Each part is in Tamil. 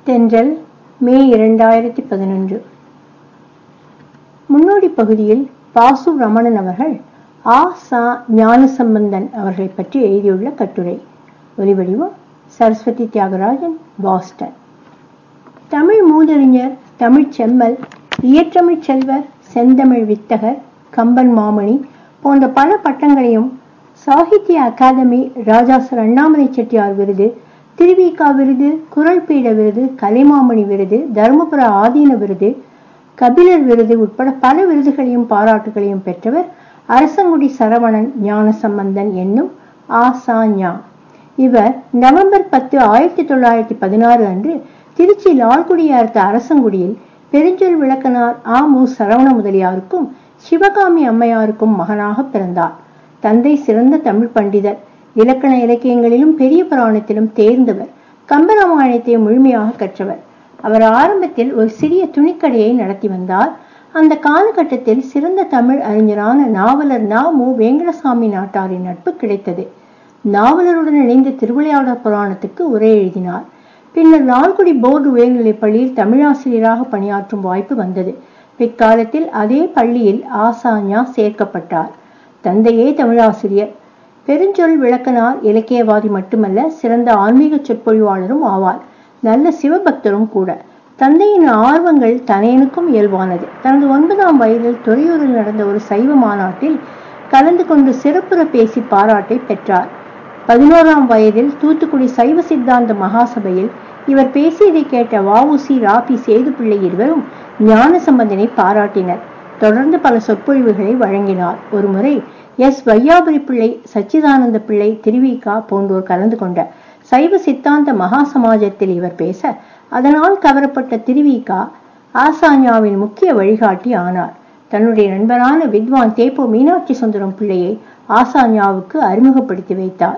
தென்றல் மே இரண்டாயிரத்தி பதினொன்று முன்னோடி பகுதியில் பாசு ரமணன் அவர்கள் ஆ சா ஞானசம்பந்தன் அவர்களை பற்றி எழுதியுள்ள கட்டுரை ஒலிவடிவம் சரஸ்வதி தியாகராஜன் பாஸ்டன் தமிழ் மூதறிஞர் தமிழ்ச் செம்மல் இயற்றமிழ் செல்வர் செந்தமிழ் வித்தகர் கம்பன் மாமணி போன்ற பல பட்டங்களையும் சாகித்ய அகாதமி ராஜாசர் அண்ணாமலை செட்டியார் விருது திருவிகா விருது குரல் பீட விருது கலைமாமணி விருது தருமபுர ஆதீன விருது கபிலர் விருது உட்பட பல விருதுகளையும் பாராட்டுகளையும் பெற்றவர் அரசங்குடி சரவணன் ஞானசம்பந்தன் என்னும் ஆசா ஞா இவர் நவம்பர் பத்து ஆயிரத்தி தொள்ளாயிரத்தி பதினாறு அன்று திருச்சி லால்குடியை அடுத்த அரசங்குடியில் பெருஞ்சொல் விளக்கனார் ஆ மு சரவண முதலியாருக்கும் சிவகாமி அம்மையாருக்கும் மகனாக பிறந்தார் தந்தை சிறந்த தமிழ் பண்டிதர் இலக்கண இலக்கியங்களிலும் பெரிய புராணத்திலும் தேர்ந்தவர் கம்பராமாயணத்தை முழுமையாக கற்றவர் அவர் ஆரம்பத்தில் ஒரு சிறிய துணிக்கடையை நடத்தி வந்தார் அந்த காலகட்டத்தில் சிறந்த தமிழ் அறிஞரான நாவலர் நா மு வேங்கடசாமி நாட்டாரின் நட்பு கிடைத்தது நாவலருடன் இணைந்து திருவிளையாடற் புராணத்துக்கு உரை எழுதினார் பின்னர் லால்குடி போர்டு உயர்நிலைப் பள்ளியில் தமிழாசிரியராக பணியாற்றும் வாய்ப்பு வந்தது பிற்காலத்தில் அதே பள்ளியில் ஆசாஞா சேர்க்கப்பட்டார் தந்தையே தமிழாசிரியர் பெருஞ்சொல் விளக்கனார் இலக்கியவாதி மட்டுமல்ல சிறந்த ஆன்மீக சொற்பொழிவாளரும் ஆவார் நல்ல சிவபக்தரும் கூட தந்தையின் ஆர்வங்கள் தனையனுக்கும் இயல்பானது தனது ஒன்பதாம் வயதில் துறையூரில் நடந்த ஒரு சைவ மாநாட்டில் கலந்து கொண்டு சிறப்புற பேசி பாராட்டை பெற்றார் பதினோராம் வயதில் தூத்துக்குடி சைவ சித்தாந்த மகாசபையில் இவர் பேசியதை கேட்ட வஉசி ராபி சேதுப்பிள்ளை இருவரும் ஞான சம்பந்தனை பாராட்டினர் தொடர்ந்து பல சொற்பொழிவுகளை வழங்கினார் ஒருமுறை எஸ் வையாபுரி பிள்ளை சச்சிதானந்த பிள்ளை திருவிகா போன்றோர் கலந்து கொண்ட சைவ சித்தாந்த மகா சமாஜத்தில் இவர் பேச அதனால் கவரப்பட்ட திருவிகா ஆசாஞாவின் முக்கிய வழிகாட்டி ஆனார் தன்னுடைய நண்பரான வித்வான் தேப்போ மீனாட்சி சுந்தரம் பிள்ளையை ஆசாஞாவுக்கு அறிமுகப்படுத்தி வைத்தார்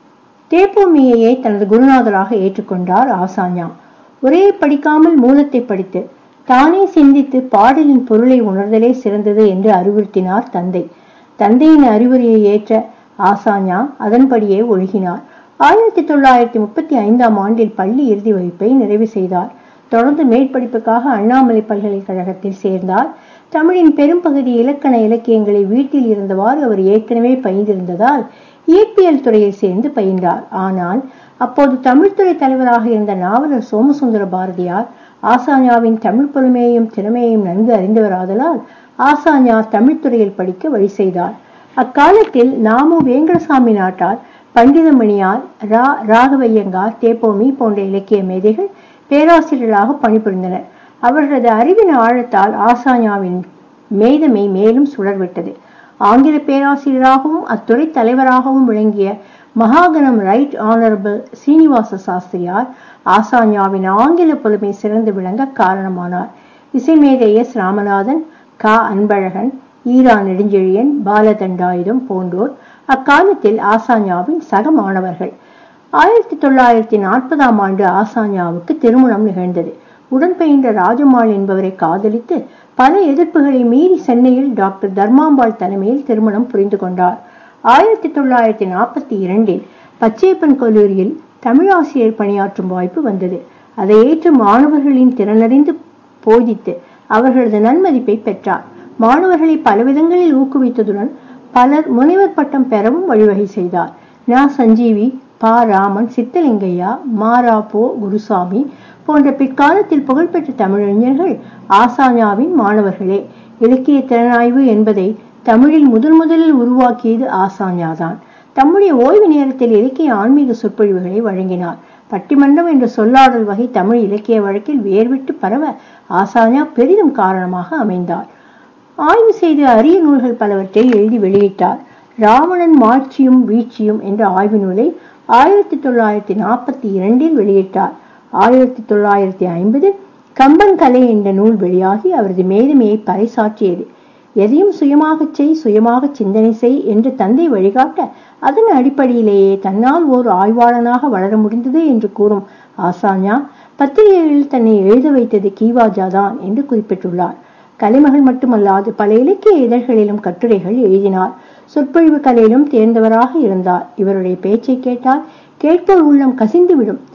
தேப்போமியையே தனது குருநாதராக ஏற்றுக்கொண்டார் ஆசாஞா ஒரே படிக்காமல் மூலத்தை படித்து தானே சிந்தித்து பாடலின் பொருளை உணர்தலே சிறந்தது என்று அறிவுறுத்தினார் தந்தை தந்தையின் அறிவுரையை ஏற்ற ஆசாஞா அதன்படியே ஒழுகினார் ஆயிரத்தி தொள்ளாயிரத்தி முப்பத்தி ஐந்தாம் ஆண்டில் பள்ளி இறுதி வகுப்பை நிறைவு செய்தார் தொடர்ந்து மேற்படிப்புக்காக அண்ணாமலை பல்கலைக்கழகத்தில் சேர்ந்தார் தமிழின் பெரும்பகுதி இலக்கண இலக்கியங்களை வீட்டில் இருந்தவாறு அவர் ஏற்கனவே பயின்றிருந்ததால் இயற்பியல் துறையில் சேர்ந்து பயின்றார் ஆனால் அப்போது தமிழ்துறை தலைவராக இருந்த நாவலர் சோமசுந்தர பாரதியார் ஆசாஞாவின் தமிழ் புலமையையும் திறமையையும் நன்கு அறிந்தவராதலால் ஆசாஞா தமிழ்துறையில் படிக்க வழி செய்தார் அக்காலத்தில் நாமு வேங்கடசாமி நாட்டார் பண்டிதமணியார் ரா ராகவையங்கார் தேப்போமி போன்ற இலக்கிய மேதைகள் பேராசிரியர்களாக பணிபுரிந்தனர் அவர்களது அறிவின் ஆழத்தால் ஆசாஞாவின் மேதமை மேலும் சுடர்விட்டது ஆங்கில பேராசிரியராகவும் அத்துறை தலைவராகவும் விளங்கிய மகாகணம் ரைட் ஆனரபிள் சீனிவாச சாஸ்திரியார் ஆசாஞாவின் ஆங்கில புலமை சிறந்து விளங்க காரணமானார் இசைமேதை எஸ் ராமநாதன் கா அன்பழகன் ஈரா நெடுஞ்செழியன் பாலதண்டாயுதம் போன்றோர் அக்காலத்தில் ஆசாஞாவின் சக மாணவர்கள் ஆயிரத்தி தொள்ளாயிரத்தி நாற்பதாம் ஆண்டு ஆசாஞாவுக்கு திருமணம் நிகழ்ந்தது உடன் பயின்ற ராஜம்மாள் என்பவரை காதலித்து பல எதிர்ப்புகளை மீறி சென்னையில் டாக்டர் தர்மாம்பாள் தலைமையில் திருமணம் புரிந்து கொண்டார் ஆயிரத்தி தொள்ளாயிரத்தி நாற்பத்தி இரண்டில் பச்சையப்பன் கல்லூரியில் தமிழாசிரியர் பணியாற்றும் வாய்ப்பு வந்தது அதை ஏற்று மாணவர்களின் திறனறிந்து போதித்து அவர்களது நன்மதிப்பை பெற்றார் மாணவர்களை பலவிதங்களில் ஊக்குவித்ததுடன் பலர் முனைவர் பட்டம் பெறவும் வழிவகை செய்தார் நா சஞ்சீவி பா ராமன் சித்தலிங்கையா மாரா போ குருசாமி போன்ற பிற்காலத்தில் புகழ்பெற்ற தமிழறிஞர்கள் ஆசாஞாவின் மாணவர்களே இலக்கிய திறனாய்வு என்பதை தமிழில் முதன் முதலில் உருவாக்கியது ஆசாஞாதான் தம்முடைய ஓய்வு நேரத்தில் இலக்கிய ஆன்மீக சொற்பொழிவுகளை வழங்கினார் பட்டிமன்றம் என்ற சொல்லாடல் வகை தமிழ் இலக்கிய வழக்கில் வேர்விட்டு பரவ ஆசாஞா பெரிதும் காரணமாக அமைந்தார் ஆய்வு செய்து அரிய நூல்கள் பலவற்றை எழுதி வெளியிட்டார் ராவணன் மாட்சியும் வீழ்ச்சியும் என்ற ஆய்வு நூலை ஆயிரத்தி தொள்ளாயிரத்தி நாற்பத்தி இரண்டில் வெளியிட்டார் ஆயிரத்தி தொள்ளாயிரத்தி ஐம்பதில் கம்பன் கலை என்ற நூல் வெளியாகி அவரது மேதுமையை பறைசாற்றியது எதையும் சுயமாகச் செய் சுயமாக சிந்தனை செய் என்று தந்தை வழிகாட்ட அதன் அடிப்படையிலேயே தன்னால் ஓர் ஆய்வாளனாக வளர முடிந்தது என்று கூறும் ஆசாஞா பத்திரிகைகளில் தன்னை எழுத வைத்தது கீவாஜா தான் என்று குறிப்பிட்டுள்ளார் கலைமகள் மட்டுமல்லாது பல இலக்கிய இதழ்களிலும் கட்டுரைகள் எழுதினார் சொற்பொழிவு கலையிலும் தேர்ந்தவராக இருந்தார் இவருடைய பேச்சை கேட்டால் கேட்போர் உள்ளம் கசிந்துவிடும்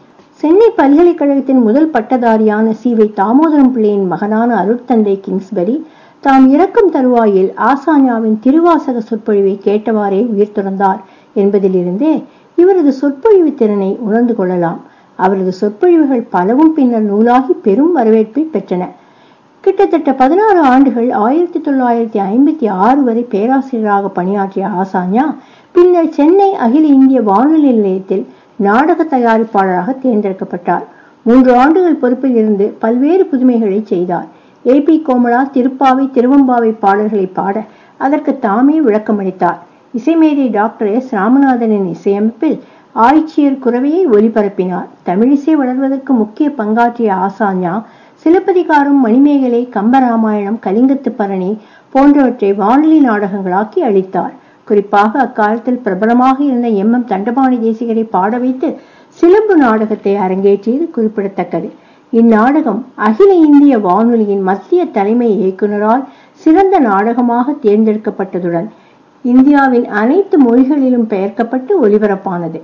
சென்னை பல்கலைக்கழகத்தின் முதல் பட்டதாரியான சி வை தாமோதரம் பிள்ளையின் மகனான அருட்தந்தை கிங்ஸ்பரி தாம் இறக்கும் தருவாயில் ஆசாஞாவின் திருவாசக சொற்பொழிவை கேட்டவாறே உயிர் துறந்தார் என்பதிலிருந்தே இவரது சொற்பொழிவு திறனை உணர்ந்து கொள்ளலாம் அவரது சொற்பொழிவுகள் பலவும் பின்னர் நூலாகி பெரும் வரவேற்பை பெற்றன கிட்டத்தட்ட பதினாறு ஆண்டுகள் ஆயிரத்தி தொள்ளாயிரத்தி ஐம்பத்தி ஆறு வரை பேராசிரியராக பணியாற்றிய ஆசான்யா பின்னர் சென்னை அகில இந்திய வானொலி நிலையத்தில் நாடக தயாரிப்பாளராக தேர்ந்தெடுக்கப்பட்டார் மூன்று ஆண்டுகள் பொறுப்பில் இருந்து பல்வேறு புதுமைகளை செய்தார் ஏ பி கோமலா திருப்பாவை திருவம்பாவை பாடல்களை பாட அதற்கு தாமே விளக்கமளித்தார் இசைமேதை டாக்டர் எஸ் ராமநாதனின் இசையமைப்பில் ஆய்ச்சியர் குரவையை ஒலிபரப்பினார் தமிழிசை வளர்வதற்கு முக்கிய பங்காற்றிய ஆசான்யா சிலப்பதிகாரம் மணிமேகலை கம்பராமாயணம் கலிங்கத்து பரணி போன்றவற்றை வானொலி நாடகங்களாக்கி அளித்தார் குறிப்பாக அக்காலத்தில் பிரபலமாக இருந்த எம் எம் தண்டபாணி தேசிகரை பாட வைத்து சிலம்பு நாடகத்தை அரங்கேற்றியது குறிப்பிடத்தக்கது இந்நாடகம் அகில இந்திய வானொலியின் மத்திய தலைமை இயக்குநரால் சிறந்த நாடகமாக தேர்ந்தெடுக்கப்பட்டதுடன் இந்தியாவின் அனைத்து மொழிகளிலும் பெயர்க்கப்பட்டு ஒலிபரப்பானது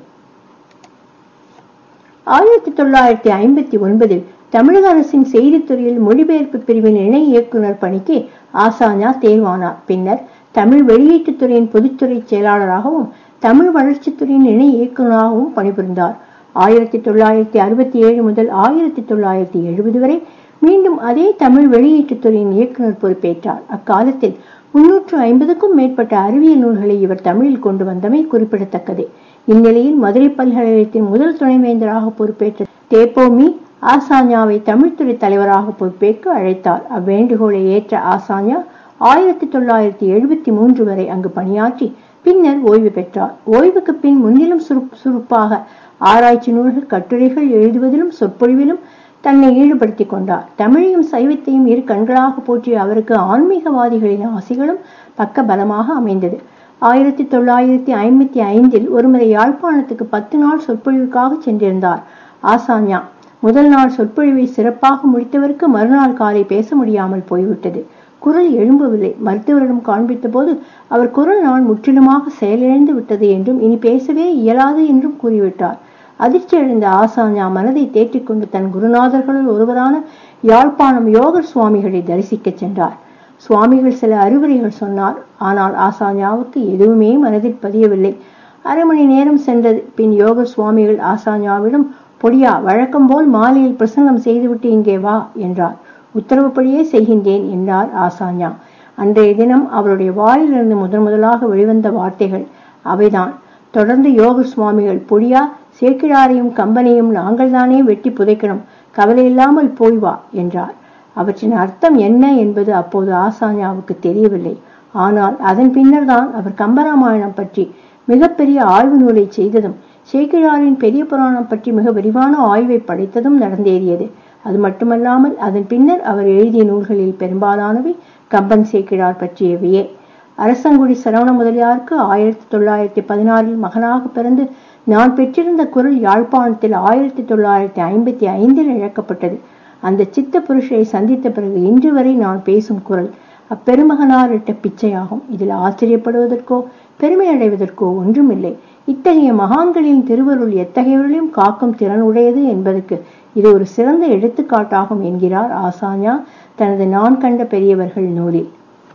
ஆயிரத்தி தொள்ளாயிரத்தி ஐம்பத்தி ஒன்பதில் தமிழக அரசின் செய்தித்துறையில் மொழிபெயர்ப்பு பிரிவின் இணை இயக்குனர் பணிக்கு ஆசாஞா தேர்வானார் பின்னர் தமிழ் வெளியீட்டுத்துறையின் பொதுத்துறை செயலாளராகவும் தமிழ் வளர்ச்சித்துறையின் இணை இயக்குநராகவும் பணிபுரிந்தார் ஆயிரத்தி தொள்ளாயிரத்தி அறுபத்தி ஏழு முதல் ஆயிரத்தி தொள்ளாயிரத்தி எழுபது வரை மீண்டும் அதே தமிழ் வெளியீட்டுத்துறையின் இயக்குனர் பொறுப்பேற்றார் அக்காலத்தில் முன்னூற்று ஐம்பதுக்கும் மேற்பட்ட அறிவியல் நூல்களை இவர் தமிழில் கொண்டு வந்தமை குறிப்பிடத்தக்கது இந்நிலையில் மதுரை பல்கலைக்கழகத்தின் முதல் துணைவேந்தராக பொறுப்பேற்ற தேப்போமி ஆசான்யாவை தமிழ்துறை தலைவராக பொறுப்பேற்க அழைத்தார் அவ்வேண்டுகோளை ஏற்ற ஆசான்யா ஆயிரத்தி தொள்ளாயிரத்தி எழுபத்தி மூன்று வரை அங்கு பணியாற்றி பின்னர் ஓய்வு பெற்றார் ஓய்வுக்கு பின் முன்னிலும் சுருப் சுருப்பாக ஆராய்ச்சி நூல்கள் கட்டுரைகள் எழுதுவதிலும் சொற்பொழிவிலும் தன்னை ஈடுபடுத்திக் கொண்டார் தமிழையும் சைவத்தையும் இரு கண்களாக போற்றிய அவருக்கு ஆன்மீகவாதிகளின் ஆசைகளும் பக்க பலமாக அமைந்தது ஆயிரத்தி தொள்ளாயிரத்தி ஐம்பத்தி ஐந்தில் ஒருமுறை யாழ்ப்பாணத்துக்கு பத்து நாள் சொற்பொழிவுக்காக சென்றிருந்தார் ஆசான்யா முதல் நாள் சொற்பொழிவை சிறப்பாக முடித்தவருக்கு மறுநாள் காலை பேச முடியாமல் போய்விட்டது குரல் எழும்பவில்லை மருத்துவரிடம் காண்பித்த போது அவர் குரல் நான் முற்றிலுமாக செயலிழந்து விட்டது என்றும் இனி பேசவே இயலாது என்றும் கூறிவிட்டார் அதிர்ச்சி அடைந்த ஆசான்யா மனதை தேற்றிக்கொண்டு தன் குருநாதர்களுள் ஒருவரான யாழ்ப்பாணம் யோகர் சுவாமிகளை தரிசிக்கச் சென்றார் சுவாமிகள் சில அறிவுரைகள் சொன்னார் ஆனால் ஆசான்யாவுக்கு எதுவுமே மனதில் பதியவில்லை அரை மணி நேரம் சென்றது பின் யோகர் சுவாமிகள் ஆசான்யாவிடம் பொடியா வழக்கம் போல் மாலையில் பிரசங்கம் செய்துவிட்டு இங்கே வா என்றார் உத்தரவுப்படியே செய்கின்றேன் என்றார் ஆசான்யா அன்றைய தினம் அவருடைய வாயிலிருந்து முதன் முதலாக வெளிவந்த வார்த்தைகள் அவைதான் தொடர்ந்து யோக சுவாமிகள் பொடியா சேக்கிழாரையும் கம்பனையும் நாங்கள் தானே வெட்டி புதைக்கணும் கவலை இல்லாமல் போய் வா என்றார் அவற்றின் அர்த்தம் என்ன என்பது அப்போது ஆசான்யாவுக்கு தெரியவில்லை ஆனால் அதன் பின்னர் தான் அவர் கம்பராமாயணம் பற்றி மிகப்பெரிய ஆய்வு நூலை செய்ததும் சேக்கிழாரின் பெரிய புராணம் பற்றி மிக விரிவான ஆய்வை படைத்ததும் நடந்தேறியது அது மட்டுமல்லாமல் அதன் பின்னர் அவர் எழுதிய நூல்களில் பெரும்பாலானவை கம்பன் சேக்கிழார் பற்றியவையே அரசங்குடி சரவண முதலியாருக்கு ஆயிரத்தி தொள்ளாயிரத்தி பதினாறில் மகனாக பிறந்து நான் பெற்றிருந்த குரல் யாழ்ப்பாணத்தில் ஆயிரத்தி தொள்ளாயிரத்தி ஐம்பத்தி ஐந்தில் இழக்கப்பட்டது அந்த சித்த புருஷரை சந்தித்த பிறகு இன்று வரை நான் பேசும் குரல் அப்பெருமகனார் இட்ட பிச்சையாகும் இதில் ஆச்சரியப்படுவதற்கோ பெருமை அடைவதற்கோ ஒன்றுமில்லை இத்தகைய மகான்களின் திருவருள் எத்தகையவர்களையும் காக்கும் திறன் உடையது என்பதற்கு இது ஒரு சிறந்த எடுத்துக்காட்டாகும் என்கிறார் ஆசான்யா தனது நான் கண்ட பெரியவர்கள் நூலில்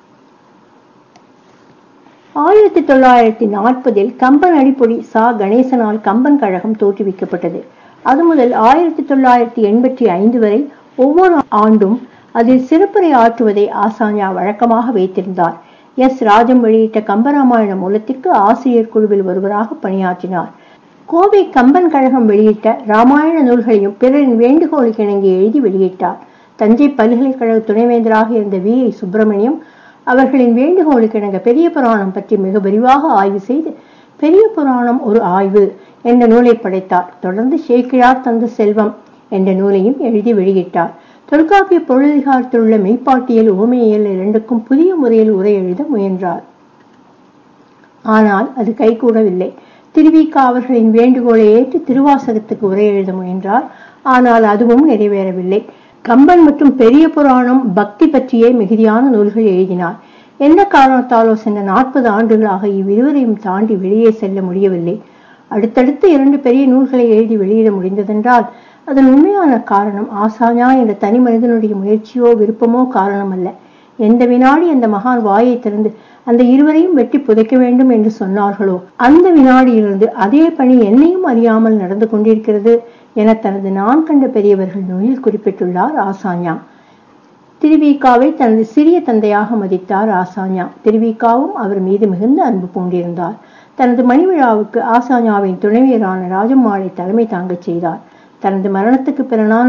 ஆயிரத்தி தொள்ளாயிரத்தி நாற்பதில் கம்பன் அடிப்பொடி சா கணேசனால் கம்பன் கழகம் தோற்றுவிக்கப்பட்டது அது முதல் ஆயிரத்தி தொள்ளாயிரத்தி எண்பத்தி ஐந்து வரை ஒவ்வொரு ஆண்டும் அதில் சிறப்புரை ஆற்றுவதை ஆசான்யா வழக்கமாக வைத்திருந்தார் எஸ் ராஜம் வெளியிட்ட கம்பராமாயண மூலத்திற்கு ஆசிரியர் குழுவில் ஒருவராக பணியாற்றினார் கோவை கம்பன் கழகம் வெளியிட்ட ராமாயண நூல்களையும் பிறரின் வேண்டுகோளுக்கு இணங்கி எழுதி வெளியிட்டார் தஞ்சை பல்கலைக்கழக துணைவேந்தராக இருந்த வி ஐ சுப்பிரமணியம் அவர்களின் வேண்டுகோளுக்கு இணங்க பெரிய புராணம் பற்றி மிக விரிவாக ஆய்வு செய்து பெரிய புராணம் ஒரு ஆய்வு என்ற நூலை படைத்தார் தொடர்ந்து சேக்கிழார் தந்த செல்வம் என்ற நூலையும் எழுதி வெளியிட்டார் தொல்காப்பிய பொருளதிகாரத்தில் உள்ள மெய்ப்பாட்டியல் உவமையியல் இரண்டுக்கும் புதிய முறையில் உரை எழுத முயன்றார் ஆனால் அது கைகூடவில்லை திருவிக அவர்களின் வேண்டுகோளை ஏற்று திருவாசகத்துக்கு உரை எழுத முயன்றார் ஆனால் அதுவும் நிறைவேறவில்லை கம்பன் மற்றும் பெரிய புராணம் பக்தி பற்றியே மிகுதியான நூல்கள் எழுதினார் எந்த காரணத்தாலோ சென்ற நாற்பது ஆண்டுகளாக இவ்விருவரையும் தாண்டி வெளியே செல்ல முடியவில்லை அடுத்தடுத்து இரண்டு பெரிய நூல்களை எழுதி வெளியிட முடிந்ததென்றால் அதன் உண்மையான காரணம் ஆசாஞா என்ற தனி மனிதனுடைய முயற்சியோ விருப்பமோ காரணமல்ல எந்த வினாடி அந்த மகான் வாயை திறந்து அந்த இருவரையும் வெட்டி புதைக்க வேண்டும் என்று சொன்னார்களோ அந்த வினாடியிலிருந்து அதே பணி என்னையும் அறியாமல் நடந்து கொண்டிருக்கிறது என தனது நான் கண்ட பெரியவர்கள் நூலில் குறிப்பிட்டுள்ளார் ஆசாஞா திருவிகாவை தனது சிறிய தந்தையாக மதித்தார் ஆசாஞா திருவிகாவும் அவர் மீது மிகுந்த அன்பு பூண்டிருந்தார் தனது மணிவிழாவுக்கு ஆசாஞாவின் துணைவியரான ராஜம்மாளை தலைமை தாங்கச் செய்தார் தனது மரணத்துக்கு பிறனான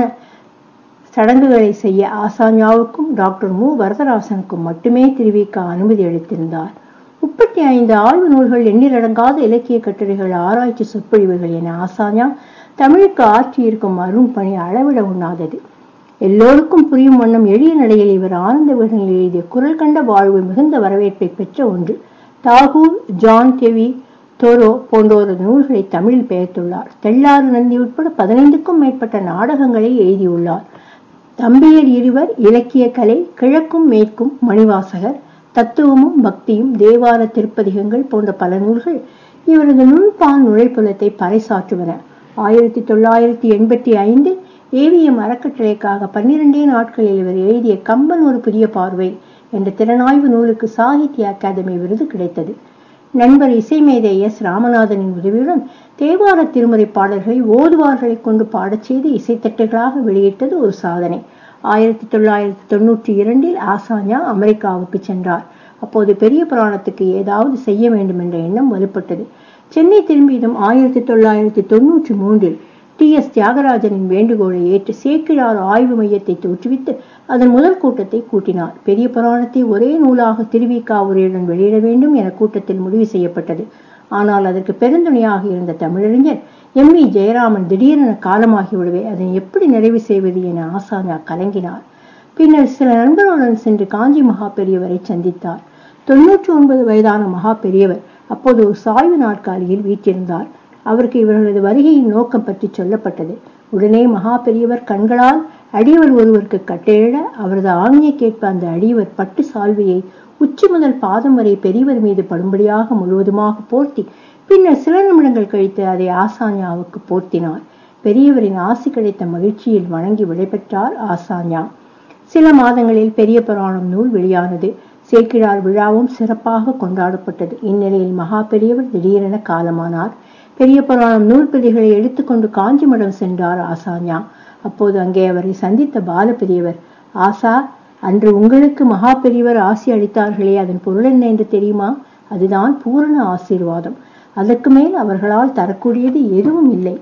சடங்குகளை செய்ய ஆசாஞாவுக்கும் டாக்டர் மு வரதராசனுக்கும் மட்டுமே திருவிக அனுமதி அளித்திருந்தார் முப்பத்தி ஐந்து ஆய்வு நூல்கள் எண்ணிலடங்காத இலக்கிய கட்டுரைகள் ஆராய்ச்சி சொற்பொழிவுகள் என ஆசாஞா தமிழுக்கு ஆற்றியிருக்கும் அரும் பணி அளவிட உண்ணாதது எல்லோருக்கும் புரியும் வண்ணம் எளிய நடையில் இவர் ஆனந்த வீடனில் எழுதிய குரல் கண்ட வாழ்வு மிகுந்த வரவேற்பை பெற்ற ஒன்று தாகூர் ஜான் கெவி தோரோ போன்றோரது நூல்களை தமிழில் பெயர்த்துள்ளார் தெள்ளாறு நந்தி உட்பட பதினைந்துக்கும் மேற்பட்ட நாடகங்களை எழுதியுள்ளார் தம்பியர் இருவர் இலக்கிய கலை கிழக்கும் மேற்கும் மணிவாசகர் தத்துவமும் பக்தியும் தேவார திருப்பதிகங்கள் போன்ற பல நூல்கள் இவரது நுண்பான் நுழைப்புலத்தை பறைசாற்றுவன ஆயிரத்தி தொள்ளாயிரத்தி எண்பத்தி ஐந்தில் ஏவிஎம் அறக்கட்டளைக்காக பன்னிரண்டே நாட்களில் இவர் எழுதிய கம்பன் ஒரு புதிய பார்வை என்ற திறனாய்வு நூலுக்கு சாகித்ய அகாதமி விருது கிடைத்தது நண்பர் இசைமேதை எஸ் ராமநாதனின் உதவியுடன் தேவார திருமுறை பாடல்களை ஓதுவார்களை கொண்டு பாடச் செய்து இசைத்தட்டுகளாக வெளியிட்டது ஒரு சாதனை ஆயிரத்தி தொள்ளாயிரத்தி தொண்ணூற்றி இரண்டில் ஆசாஞா அமெரிக்காவுக்கு சென்றார் அப்போது பெரிய புராணத்துக்கு ஏதாவது செய்ய வேண்டும் என்ற எண்ணம் வலுப்பட்டது சென்னை திரும்பியதும் ஆயிரத்தி தொள்ளாயிரத்தி தொண்ணூற்றி மூன்றில் டி எஸ் தியாகராஜனின் வேண்டுகோளை ஏற்று சேக்கிழார் ஆய்வு மையத்தை தோற்றுவித்து அதன் முதல் கூட்டத்தை கூட்டினார் பெரிய புராணத்தை ஒரே நூலாக திருவிக்கா உரையுடன் வெளியிட வேண்டும் என கூட்டத்தில் முடிவு செய்யப்பட்டது ஆனால் அதற்கு பெருந்துணையாக இருந்த தமிழறிஞர் எம் வி ஜெயராமன் திடீரென காலமாகிவிடவே அதனை எப்படி நிறைவு செய்வது என ஆசானா கலங்கினார் பின்னர் சில நண்பர்களுடன் சென்று காஞ்சி மகா பெரியவரை சந்தித்தார் தொன்னூற்றி ஒன்பது வயதான மகா பெரியவர் அப்போது ஒரு சாய்வு நாட்காலியில் வீற்றிருந்தார் அவருக்கு இவர்களது வருகையின் நோக்கம் பற்றி சொல்லப்பட்டது உடனே மகா பெரியவர் கண்களால் அடியவர் ஒருவருக்கு கட்டெழ அவரது ஆணையை கேட்ப அந்த அடியவர் பட்டு சால்வையை உச்சி முதல் பாதம் வரை பெரியவர் மீது படும்படியாக முழுவதுமாக போர்த்தி பின்னர் சில நிமிடங்கள் கழித்து அதை ஆசாஞாவுக்கு போர்த்தினார் பெரியவரின் ஆசி கிடைத்த மகிழ்ச்சியில் வணங்கி விடைபெற்றார் ஆசாஞா சில மாதங்களில் பெரிய புராணம் நூல் வெளியானது சேக்கிழார் விழாவும் சிறப்பாக கொண்டாடப்பட்டது இந்நிலையில் மகா பெரியவர் திடீரென காலமானார் பெரிய புராணம் நூல் பிரதிகளை எடுத்துக்கொண்டு காஞ்சிமடம் சென்றார் ஆசாஞா அப்போது அங்கே அவரை சந்தித்த பால பெரியவர் ஆசா அன்று உங்களுக்கு மகா பெரியவர் ஆசி அளித்தார்களே அதன் பொருள் என்ன என்று தெரியுமா அதுதான் பூரண ஆசீர்வாதம் அதற்கு மேல் அவர்களால் தரக்கூடியது எதுவும் இல்லை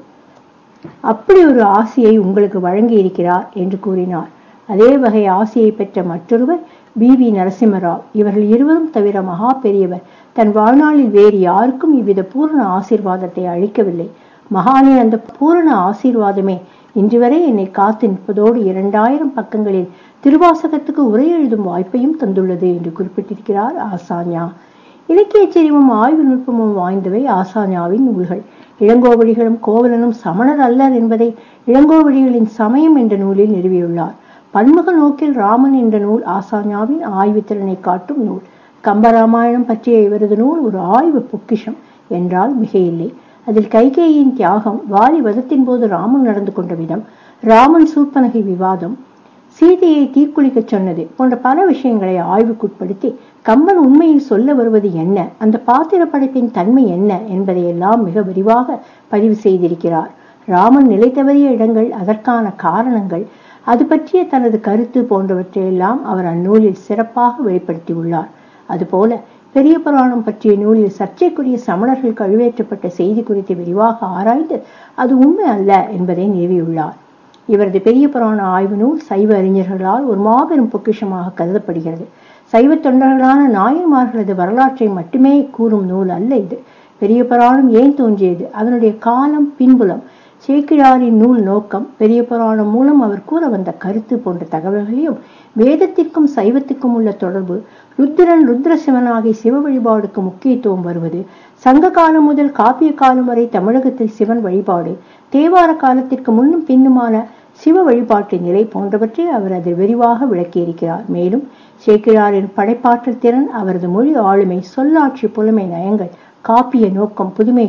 அப்படி ஒரு ஆசியை உங்களுக்கு வழங்கி இருக்கிறார் என்று கூறினார் அதே வகை ஆசியை பெற்ற மற்றொருவர் பி வி நரசிம்மராவ் இவர்கள் இருவரும் தவிர மகா பெரியவர் தன் வாழ்நாளில் வேறு யாருக்கும் இவ்வித பூரண ஆசீர்வாதத்தை அளிக்கவில்லை மகானின் அந்த பூரண ஆசீர்வாதமே இன்று வரை என்னை காத்து நிற்பதோடு இரண்டாயிரம் பக்கங்களில் திருவாசகத்துக்கு உரை எழுதும் வாய்ப்பையும் தந்துள்ளது என்று குறிப்பிட்டிருக்கிறார் ஆசாஞா இலக்கிய செறிவும் ஆய்வு நுட்பமும் வாய்ந்தவை ஆசாஞாவின் நூல்கள் இளங்கோவடிகளும் கோவலனும் சமணர் அல்லர் என்பதை இளங்கோவடிகளின் சமயம் என்ற நூலில் நிறுவியுள்ளார் பன்முக நோக்கில் ராமன் என்ற நூல் ஆசாஞாவின் ஆய்வு திறனை காட்டும் நூல் கம்பராமாயணம் பற்றிய இவரது நூல் ஒரு ஆய்வு பொக்கிஷம் என்றால் மிகையில்லை அதில் கைகேயின் தியாகம் வாலி வதத்தின் போது ராமன் நடந்து கொண்ட விதம் ராமன் சூப்பனகை விவாதம் சீதையை தீக்குளிக்கச் சொன்னது போன்ற பல விஷயங்களை ஆய்வுக்குட்படுத்தி கம்பன் உண்மையில் சொல்ல வருவது என்ன அந்த பாத்திர படைப்பின் தன்மை என்ன என்பதையெல்லாம் மிக விரிவாக பதிவு செய்திருக்கிறார் ராமன் நிலை தவறிய இடங்கள் அதற்கான காரணங்கள் அது பற்றிய தனது கருத்து போன்றவற்றையெல்லாம் அவர் அந்நூலில் சிறப்பாக வெளிப்படுத்தியுள்ளார் அதுபோல பெரிய புராணம் பற்றிய நூலில் சர்ச்சைக்குரிய சமணர்கள் கழுவேற்றப்பட்ட செய்தி குறித்து விரிவாக ஆராய்ந்து அது உண்மை அல்ல என்பதை நிறுவியுள்ளார் இவரது பெரிய புராண ஆய்வு நூல் சைவ அறிஞர்களால் ஒரு மாபெரும் பொக்கிஷமாக கருதப்படுகிறது சைவ தொண்டர்களான நாயன்மார்களது வரலாற்றை மட்டுமே கூறும் நூல் அல்ல இது பெரிய புராணம் ஏன் தோன்றியது அதனுடைய காலம் பின்புலம் சேக்கிழாரின் நூல் நோக்கம் பெரிய புராணம் மூலம் அவர் கூற வந்த கருத்து போன்ற தகவல்களையும் வேதத்திற்கும் சைவத்துக்கும் உள்ள தொடர்பு ருத்திரன் ருத்ரசிவனாகி சிவ வழிபாடுக்கு முக்கியத்துவம் வருவது சங்க காலம் முதல் காப்பிய காலம் வரை தமிழகத்தில் சிவன் வழிபாடு தேவார காலத்திற்கு முன்னும் பின்னுமான சிவ வழிபாட்டின் நிலை போன்றவற்றை அவர் அதில் விரிவாக விளக்கியிருக்கிறார் மேலும் சேக்கிழாரின் படைப்பாற்றல் திறன் அவரது மொழி ஆளுமை சொல்லாட்சி புலமை நயங்கள் காப்பிய நோக்கம் புதுமைகள்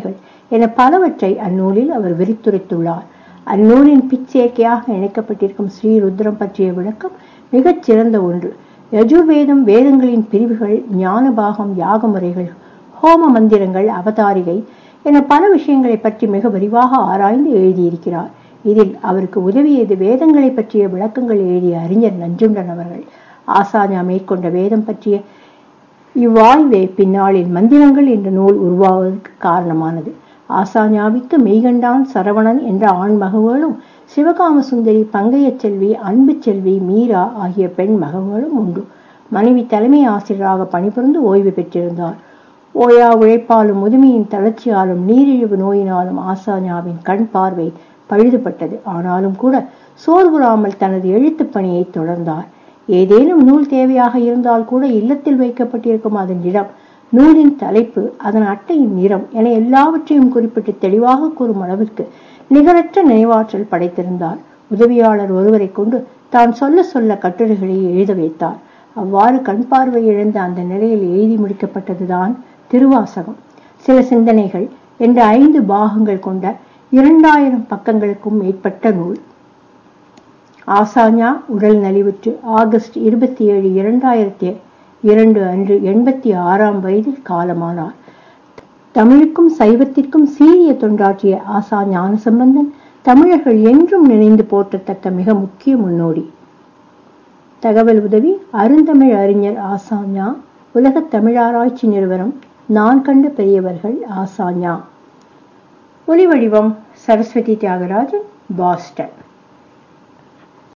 என பலவற்றை அந்நூலில் அவர் விரித்துரைத்துள்ளார் அந்நூலின் பிச்சேர்க்கையாக இணைக்கப்பட்டிருக்கும் ஸ்ரீருத்ரம் பற்றிய விளக்கம் மிகச் சிறந்த ஒன்று யஜுர்வேதம் வேதங்களின் பிரிவுகள் ஞான பாகம் யாக முறைகள் ஹோம மந்திரங்கள் அவதாரிகை என பல விஷயங்களை பற்றி மிக விரிவாக ஆராய்ந்து எழுதியிருக்கிறார் இதில் அவருக்கு உதவியது வேதங்களை பற்றிய விளக்கங்கள் எழுதிய அறிஞர் நஞ்சுண்டன் அவர்கள் ஆசாஞா மேற்கொண்ட வேதம் பற்றிய இவ்வாய்வே பின்னாளில் மந்திரங்கள் என்ற நூல் உருவாவதற்கு காரணமானது ஆசாஞாவிக்கு மெய்கண்டான் சரவணன் என்ற ஆண் மகவுகளும் சிவகாம சுந்தரி பங்கைய செல்வி அன்பு செல்வி மீரா ஆகிய பெண் மகவுகளும் உண்டு மனைவி தலைமை ஆசிரியராக பணிபுரிந்து ஓய்வு பெற்றிருந்தார் ஓயா உழைப்பாலும் முதுமையின் தளர்ச்சியாலும் நீரிழிவு நோயினாலும் ஆசாஞாவின் கண் பார்வை பழுதுபட்டது ஆனாலும் கூட சோர்வுறாமல் தனது எழுத்துப் பணியை தொடர்ந்தார் ஏதேனும் நூல் தேவையாக இருந்தால் கூட இல்லத்தில் வைக்கப்பட்டிருக்கும் அதன் இடம் நூலின் தலைப்பு அதன் அட்டையின் நிறம் என எல்லாவற்றையும் குறிப்பிட்டு தெளிவாக கூறும் அளவிற்கு நிகரற்ற நினைவாற்றல் படைத்திருந்தார் உதவியாளர் ஒருவரை கொண்டு தான் சொல்ல சொல்ல கட்டுரைகளை எழுத வைத்தார் அவ்வாறு கண் பார்வை இழந்த அந்த நிலையில் எழுதி முடிக்கப்பட்டதுதான் திருவாசகம் சில சிந்தனைகள் என்ற ஐந்து பாகங்கள் கொண்ட இரண்டாயிரம் பக்கங்களுக்கும் மேற்பட்ட நூல் ஆசாஞா உடல் நலிவுற்று ஆகஸ்ட் இருபத்தி ஏழு இரண்டாயிரத்தி இரண்டு அன்று எண்பத்தி ஆறாம் வயதில் காலமானார் தமிழுக்கும் சைவத்திற்கும் சீரிய தொண்டாற்றிய ஆசா ஞானசம்பந்தன் தமிழர்கள் என்றும் நினைந்து போற்றத்தக்க மிக முக்கிய முன்னோடி தகவல் உதவி அருந்தமிழ் அறிஞர் ஆசாஞா உலகத் தமிழாராய்ச்சி நிறுவனம் நான் கண்ட பெரியவர்கள் ஆசாஞா ஒலிவடிவம் சரஸ்வதி தியாகராஜன் பாஸ்டன்